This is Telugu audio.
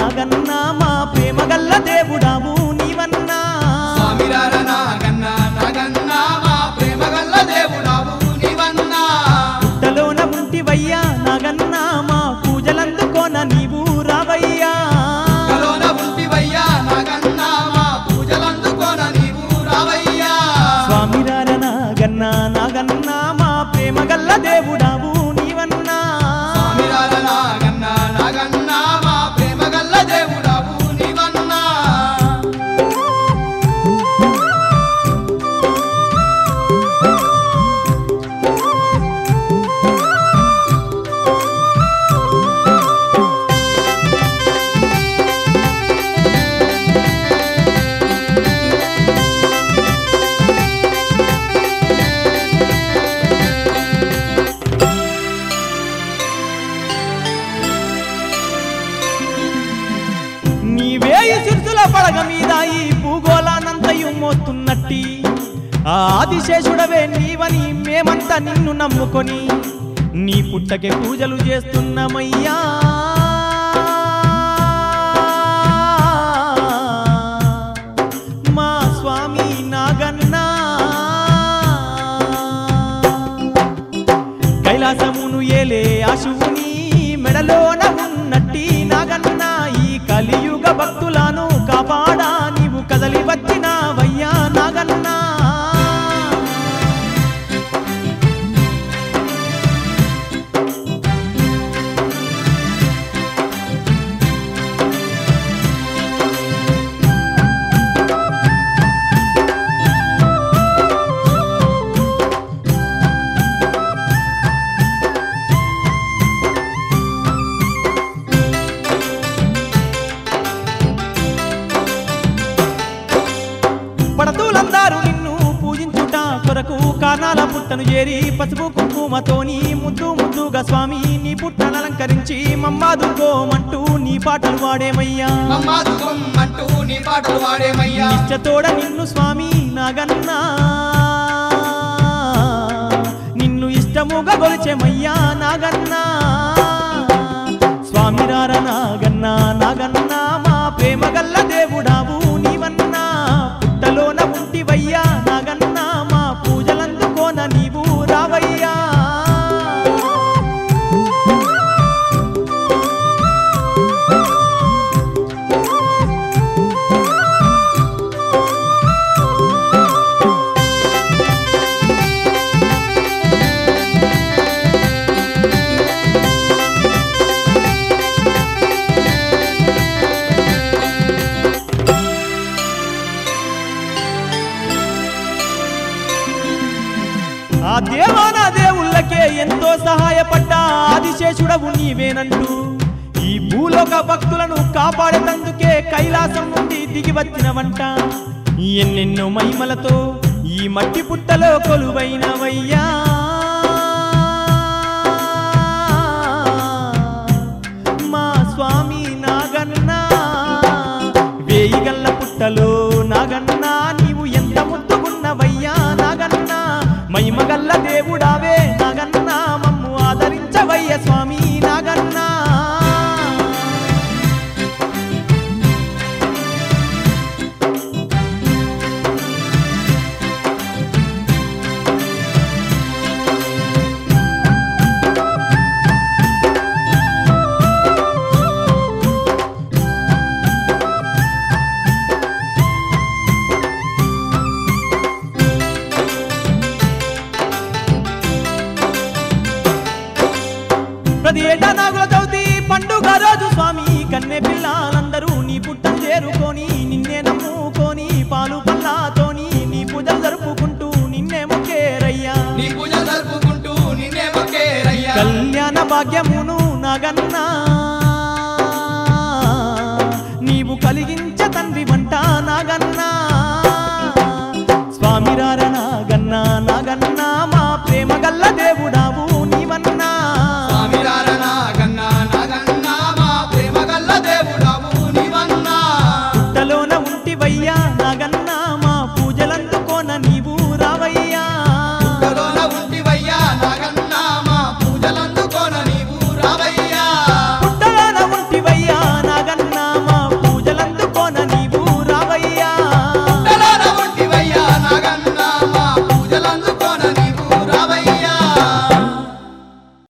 నాగన్నా మా ప్రేమ గల్ల దేవుడావు నీవన్నా స్వామిరార నాగన్న నాగన్న మా ప్రేమ గల్ల దేవుడావు నీవన్నా పుట్టలోన ఉంటివయ్యా నాగన్నా మా పూజలందుకోన నీవు రావయ్యా కలోన ఉంటివయ్యా నాగన్న మా పూజలందుకోన నీవు రావయ్యా స్వామిరార నాగన్నా నాగన్నా మా ప్రేమ గల్ల దేవుడావు నీవన్నా స్వామిరార నాగన్న నాగన్న మా ప్రేమ గల్ల దేవుడావు నీవన్నా నీవే ఈ సిరుసుల పడగ మీద ఈ భూగోళానంతయు మోస్తున్నట్టి ఆ ఆదిశేషుడవే నీవని మేమంతా నిన్ను నమ్ముకొని నీ పుట్టకే పూజలు చేస్తున్నామయ్యా మా స్వామి నాగన్నా కైలాసమును ఏలే అశువుని మెడలోన ఉన్నట్టి నాగన్న ఈ కలియుగ భక్తులను కాపాడా నీవు కదలి వచ్చినావయ్యా నాగన్నా పడతులందరూ నిన్ను పూజించుట కొరకు కానాల పుట్టను చేరి పసుపు కుంకుమతోని ముద్దు ముద్దుగా స్వామి నీ పుట్టను అలంకరించి మమ్మాదుకోమంటూ నీ పాటలు వాడేమయ్యా మమ్మాదుకం అంటూ నీ పాటలు వాడేమయ్యా నిశ్చతోడ నిన్ను స్వామి నాగన్నా నిన్ను ఇష్టముగా గొలిచెమయ్యా నాగన్నా స్వామి రార నాగన్నా నాగన్నా మా ప్రేమ గల్ల దేవుడావు నీవన్నా పుట్టలోన ఉంటివయ్యా నాగన్నా మా పూజలందుకోన నీవు రావయ్యా ఆ దేవాన దేవుళ్ళకే ఎంతో సహాయపడ్డ ఆదిశేషుడవు నీవేనంటూ ఈ భూలోక భక్తులను కాపాడేటందుకే కైలాసం నుండి దిగి వచ్చినవంట ఎన్నెన్నో మహిమలతో ఈ మట్టి పుట్టలో కొలువైనవయ్యా మా స్వామి నాగన్నా వేయి గల్ల పుట్టలో నాగన్నా నీవు ఎంత ముద్దుగున్నవయ్యా నాగన్నా మహిమగల్ల దేవుడావే నాగన్నా మమ్ము ఆదరించవయ్య స్వామి నాగన్నా ప్రతి ఏటా నాగుల చవితి పండుగ రోజు స్వామి కన్నె పిల్లలందరూ నీ పుట్టను చేరుకొని నిన్నే నమ్ముకొని పాలు పల్లాతోని నీ పూజలు జరుపుకుంటూ నిన్నే మొక్కేరయ్యా నీ పూజ జరుపుకుంటూ నిన్నే మొక్కేరయ్యా కళ్యాణ భాగ్యమును నాగన్నా నీవు కలిగించ